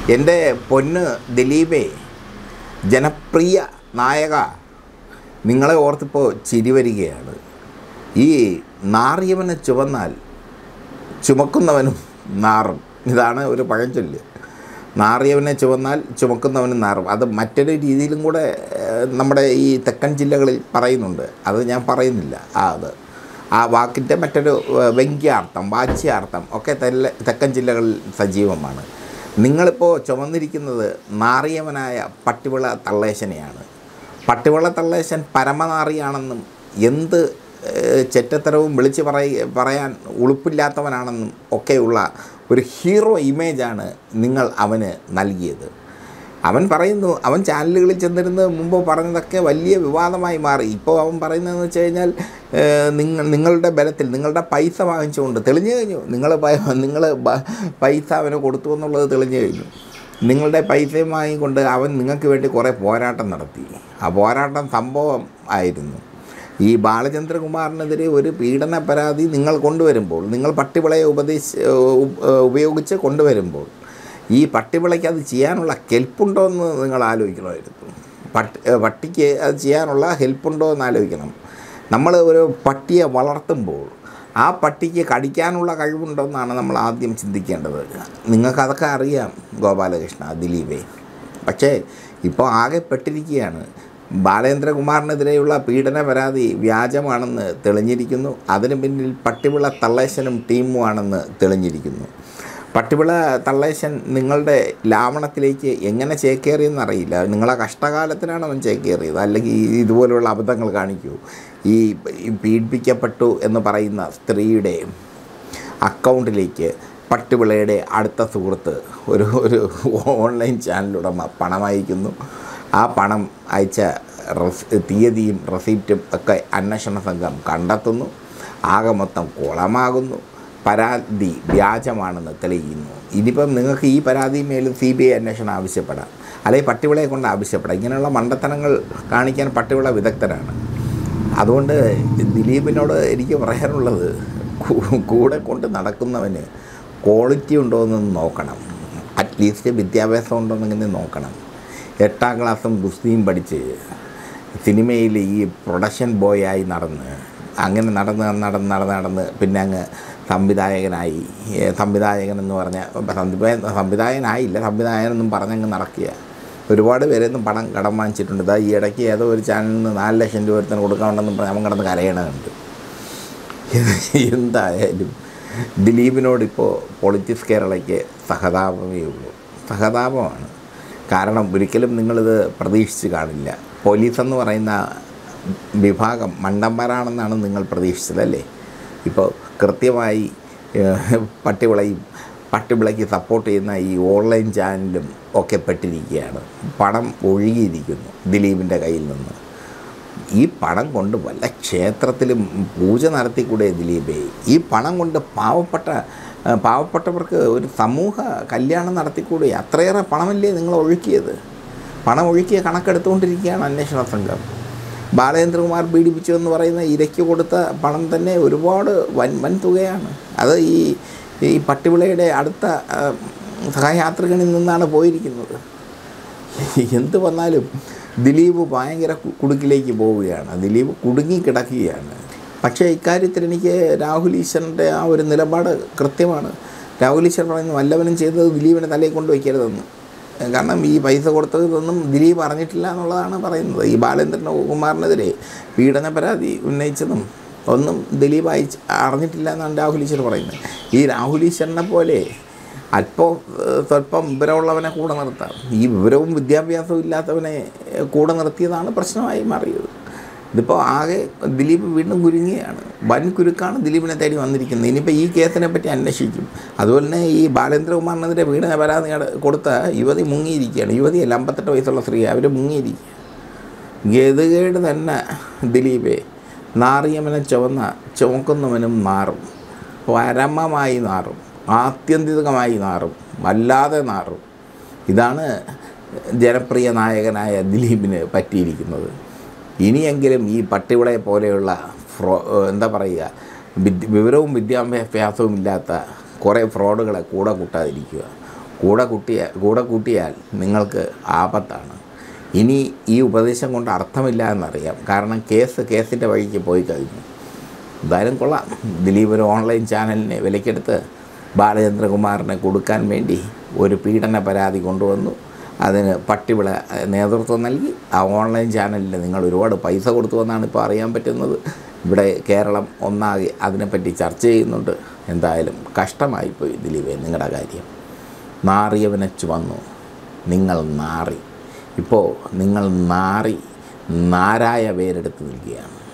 എൻ്റെ പൊന്ന് ദിലീപേ ജനപ്രിയ നായക നിങ്ങളെ ഓർത്തിപ്പോൾ ചിരി വരികയാണ് ഈ നാറിയവനെ ചുവന്നാൽ ചുമക്കുന്നവനും നാറും ഇതാണ് ഒരു പഴഞ്ചൊല്ല് നാറിയവനെ ചുവന്നാൽ ചുമക്കുന്നവനും നാറും അത് മറ്റൊരു രീതിയിലും കൂടെ ഏഹ്, നമ്മുടെ ഈ തെക്കൻ ജില്ലകളിൽ പറയുന്നുണ്ട് അത് ഞാൻ പറയുന്നില്ല ആ അത് ആ വാക്കിൻ്റെ മറ്റൊരു ഏഹ്, വ്യംഗ്യാർത്ഥം വാച്യാർത്ഥം ഒക്കെ തെല്ല തെക്കൻ ജില്ലകളിൽ സജീവമാണ് നിങ്ങളിപ്പോൾ ചുമന്നിരിക്കുന്നത് നാറിയവനായ പട്ടിവിള തള്ളേശനെയാണ് പട്ടിവിള തള്ളേശൻ പരമനാറിയാണെന്നും എന്ത് ഏഹ്, ചെറ്റത്തരവും വിളിച്ച് പറയ പറയാൻ ഉളുപ്പില്ലാത്തവനാണെന്നും ഒക്കെയുള്ള ഒരു ഹീറോ ഇമേജാണ് നിങ്ങൾ അവന് നൽകിയത് അവൻ പറയുന്നു അവൻ ചാനലുകളിൽ ചെന്നിരുന്ന് മുമ്പ് പറഞ്ഞതൊക്കെ വലിയ വിവാദമായി മാറി ഇപ്പോൾ അവൻ പറയുന്നതെന്ന് വെച്ച് കഴിഞ്ഞാൽ ഏഹ്, നിങ്ങൾ നിങ്ങളുടെ ബലത്തിൽ നിങ്ങളുടെ പൈസ വാങ്ങിച്ചുകൊണ്ട് തെളിഞ്ഞു കഴിഞ്ഞു നിങ്ങൾ നിങ്ങൾ പൈസ അവന് കൊടുത്തു എന്നുള്ളത് തെളിഞ്ഞു കഴിഞ്ഞു നിങ്ങളുടെ പൈസയും വാങ്ങിക്കൊണ്ട് അവൻ നിങ്ങൾക്ക് വേണ്ടി കുറേ പോരാട്ടം നടത്തി ആ പോരാട്ടം സംഭവം ആയിരുന്നു ഈ ബാലചന്ദ്രകുമാറിനെതിരെ ഒരു പീഡന പരാതി നിങ്ങൾ കൊണ്ടുവരുമ്പോൾ നിങ്ങൾ പട്ടിവിളയെ ഉപദേശ ഉ- ഉപയോഗിച്ച് കൊണ്ടുവരുമ്പോൾ ഈ പട്ടിവിളയ്ക്ക് അത് ചെയ്യാനുള്ള ഹെൽപ്പുണ്ടോ എന്ന് നിങ്ങൾ ആലോചിക്കണമായിരുന്നു പട്ടി പട്ടിക്ക് അത് ചെയ്യാനുള്ള ഹെൽപ്പുണ്ടോ എന്ന് ആലോചിക്കണം നമ്മൾ ഒരു പട്ടിയെ വളർത്തുമ്പോൾ ആ പട്ടിക്ക് കടിക്കാനുള്ള കഴിവുണ്ടോ എന്നാണ് നമ്മൾ ആദ്യം ചിന്തിക്കേണ്ടത് നിങ്ങൾക്കതൊക്കെ അറിയാം ഗോപാലകൃഷ്ണ ദിലീപേ പക്ഷേ ഇപ്പോൾ ആകെ പെട്ടിരിക്കുകയാണ് ബാലേന്ദ്രകുമാറിനെതിരെയുള്ള പീഡന പരാതി വ്യാജമാണെന്ന് തെളിഞ്ഞിരിക്കുന്നു അതിന് പിന്നിൽ പട്ടിവിള തള്ളേശനും ടീമുമാണെന്ന് തെളിഞ്ഞിരിക്കുന്നു പട്ടിവിള തള്ളേശൻ നിങ്ങളുടെ ലാവണത്തിലേക്ക് എങ്ങനെ ചേക്കേറിയെന്നറിയില്ല നിങ്ങളെ കഷ്ടകാലത്തിനാണ് അവൻ ചേക്കേറിയത് അല്ലെങ്കിൽ ഈ ഇതുപോലുള്ള അബദ്ധങ്ങൾ കാണിക്കൂ ഈ ഈ പീഡിപ്പിക്കപ്പെട്ടു എന്ന് പറയുന്ന സ്ത്രീയുടെ അക്കൗണ്ടിലേക്ക് പട്ടുവിളയുടെ അടുത്ത സുഹൃത്ത് ഒരു ഒരു ഓൺലൈൻ ചാനലുടമ പണം അയക്കുന്നു ആ പണം അയച്ച റസ് തീയതിയും റെസീപ്റ്റും ഒക്കെ അന്വേഷണ സംഘം കണ്ടെത്തുന്നു ആകെ മൊത്തം കുളമാകുന്നു പരാതി വ്യാജമാണെന്ന് തെളിയുന്നു ഇനിയിപ്പം നിങ്ങൾക്ക് ഈ പരാതി മേലും സി ബി ഐ അന്വേഷണം ആവശ്യപ്പെടാം അല്ലെങ്കിൽ പട്ടിവിളയെ കൊണ്ട് ആവശ്യപ്പെടാം ഇങ്ങനെയുള്ള മണ്ടത്തനങ്ങൾ കാണിക്കാൻ പട്ടിവിള വിദഗ്ധരാണ് അതുകൊണ്ട് ദിലീപിനോട് എനിക്ക് പറയാനുള്ളത് കൂ- കൂടെ കൊണ്ട് നടക്കുന്നവന് ക്വാളിറ്റി ഉണ്ടോ എന്ന് നോക്കണം അറ്റ്ലീസ്റ്റ് വിദ്യാഭ്യാസം ഉണ്ടോ എന്നെങ്കിലും നോക്കണം എട്ടാം ക്ലാസ്സും ഗുസ്തിയും പഠിച്ച് സിനിമയിൽ ഈ പ്രൊഡക്ഷൻ ബോയായി നടന്ന് അങ്ങനെ നടന്ന് നടന്ന് നടന്ന് നടന്ന് പിന്നെ അങ്ങ് സംവിധായകനായി ഏ, സംവിധായകൻ എന്ന് പറഞ്ഞ സംവിധായ- സംവിധായകനായില്ല സംവിധായകനെന്നും പറഞ്ഞങ്ങ് നടക്കുക ഒരുപാട് പേരൊന്നും പണം കടം വാങ്ങിച്ചിട്ടുണ്ട് ഇതാ ഈ ഇടയ്ക്ക് ഏതോ ഒരു ചാനലിൽ നിന്ന് നാല് ലക്ഷം രൂപ ഒരുത്തന് കൊടുക്കാനുണ്ടെന്നും പറഞ്ഞ് അവൻ കിടന്ന് കരയണമുണ്ട് എന്തായാലും ദിലീപിനോടിപ്പോൾ പൊളിറ്റിക്സ് കേരളയ്ക്ക് സഹതാപമേ ഉള്ളൂ സഹതാപമാണ് കാരണം ഒരിക്കലും നിങ്ങളിത് പ്രതീക്ഷിച്ച് കാണില്ല പോലീസ് എന്ന് പറയുന്ന വിഭാഗം മണ്ടന്മാരാണെന്നാണ് നിങ്ങൾ പ്രതീക്ഷിച്ചതല്ലേ ഇപ്പോൾ കൃത്യമായി ഏഹ്, പട്ടിവിളയും പട്ടിവിളയ്ക്ക് സപ്പോർട്ട് ചെയ്യുന്ന ഈ ഓൺലൈൻ ചാനലും ഒക്കെ പെട്ടിരിക്കുകയാണ് പണം ഒഴുകിയിരിക്കുന്നു ദിലീപിൻ്റെ കയ്യിൽ നിന്ന് ഈ പണം കൊണ്ട് വല്ല ക്ഷേത്രത്തിലും പൂജ നടത്തിക്കൂടെ ദിലീപേ ഈ പണം കൊണ്ട് പാവപ്പെട്ട ആ, പാവപ്പെട്ടവർക്ക് ഒരു സമൂഹ കല്യാണം നടത്തിക്കൂടെ അത്രയേറെ പണമല്ലേ നിങ്ങൾ ഒഴുക്കിയത് പണം ഒഴുക്കിയ കണക്കെടുത്തുകൊണ്ടിരിക്കുകയാണ് അന്വേഷണ സംഘം ബാലചന്ദ്രകുമാർ പീഡിപ്പിച്ചു എന്ന് പറയുന്ന ഇരയ്ക്ക് കൊടുത്ത പണം തന്നെ ഒരുപാട് വൻ വൻ തുകയാണ് അത് ഈ ഈ പട്ടിവിളയുടെ അടുത്ത ആ, സഹയാത്രികനിൽ നിന്നാണ് പോയിരിക്കുന്നത് എന്ത് വന്നാലും ദിലീപ് ഭയങ്കര കു- കുടുക്കിലേക്ക് പോവുകയാണ് ദിലീപ് കുടുങ്ങി കിടക്കുകയാണ് പക്ഷേ ഇക്കാര്യത്തിൽ എനിക്ക് രാഹുൽ ഈശ്വറിൻ്റെ ആ ഒരു നിലപാട് കൃത്യമാണ് രാഹുൽ ഈശ്വർ പറയുന്നു വല്ലവനും ചെയ്തത് ദിലീപിനെ തലയിൽ കൊണ്ട് വയ്ക്കരുതെന്ന് കാരണം ഈ പൈസ കൊടുത്തതൊന്നും ദിലീപ് അറിഞ്ഞിട്ടില്ല എന്നുള്ളതാണ് പറയുന്നത് ഈ ബാലേന്ദ്രൻ കുമാറിനെതിരെ പീഡന പരാതി ഉന്നയിച്ചതും ഒന്നും ദിലീപ് അയച്ച് അറിഞ്ഞിട്ടില്ല എന്നാണ് രാഹുൽ ഈശ്വർ പറയുന്നത് ഈ രാഹുൽ ഈശ്വറിനെ പോലെ അല്പം ഏഹ്, സ്വല്പം വിവരമുള്ളവനെ കൂടെ നിർത്താം ഈ വിവരവും വിദ്യാഭ്യാസവും ഇല്ലാത്തവനെ ഏഹ്, കൂടെ നിർത്തിയതാണ് പ്രശ്നമായി മാറിയത് ഇതിപ്പോൾ ആകെ ദിലീപ് വീണ്ടും കുരുങ്ങിയാണ് വൻ കുരുക്കാണ് ദിലീപിനെ തേടി വന്നിരിക്കുന്നത് ഇനിയിപ്പോൾ ഈ കേസിനെ പറ്റി അന്വേഷിക്കും അതുപോലെ തന്നെ ഈ ബാലേന്ദ്രകുമാറിനെതിരെ പീഡന പരാതി അട- കൊടുത്ത യുവതി മുങ്ങിയിരിക്കുകയാണ് യുവതിയല്ല അമ്പത്തെട്ട് വയസ്സുള്ള സ്ത്രീ അവർ മുങ്ങിയിരിക്കുക ഗതികേട് തന്നെ ദിലീപേ നാറിയമനെ ചുവന്ന ചുമക്കുന്നവനും നാറും പരമമായി നാറും ആത്യന്തികമായി നാറും വല്ലാതെ നാറും ഇതാണ് ജനപ്രിയ നായകനായ ദിലീപിന് പറ്റിയിരിക്കുന്നത് ഇനിയെങ്കിലും ഈ പട്ടിവിളയെ പോലെയുള്ള ഫ്രോ എന്താ പറയുക വിദ്യ വിവരവും വിദ്യാഭ്യാസവും ഇല്ലാത്ത കുറേ ഫ്രോഡുകളെ കൂടെ കൂട്ടാതിരിക്കുക കൂടെ കൂട്ടിയാൽ കൂടെ കൂട്ടിയാൽ നിങ്ങൾക്ക് ആപത്താണ് ഇനി ഈ ഉപദേശം കൊണ്ട് അർത്ഥമില്ല എന്നറിയാം കാരണം കേസ് കേസിൻ്റെ വഴിക്ക് പോയി കഴിഞ്ഞു എന്തായാലും കൊള്ളാം ദിലീപ് ഒരു ഓൺലൈൻ ചാനലിനെ വിലക്കെടുത്ത് ബാലചന്ദ്രകുമാറിനെ കൊടുക്കാൻ വേണ്ടി ഒരു പീഡന പരാതി കൊണ്ടുവന്നു അതിന് പട്ടിവിള നേതൃത്വം നൽകി ആ ഓൺലൈൻ ചാനലിൽ നിങ്ങൾ ഒരുപാട് പൈസ കൊടുത്തു എന്നാണ് ഇപ്പോൾ അറിയാൻ പറ്റുന്നത് ഇവിടെ കേരളം ഒന്നാകെ അതിനെപ്പറ്റി ചർച്ച ചെയ്യുന്നുണ്ട് എന്തായാലും കഷ്ടമായിപ്പോയി ദിലീപേ നിങ്ങളുടെ കാര്യം നാറിയവനെ ചുവന്നു നിങ്ങൾ നാറി ഇപ്പോൾ നിങ്ങൾ നാറി നാരായ പേരെടുത്ത് നിൽക്കുകയാണ്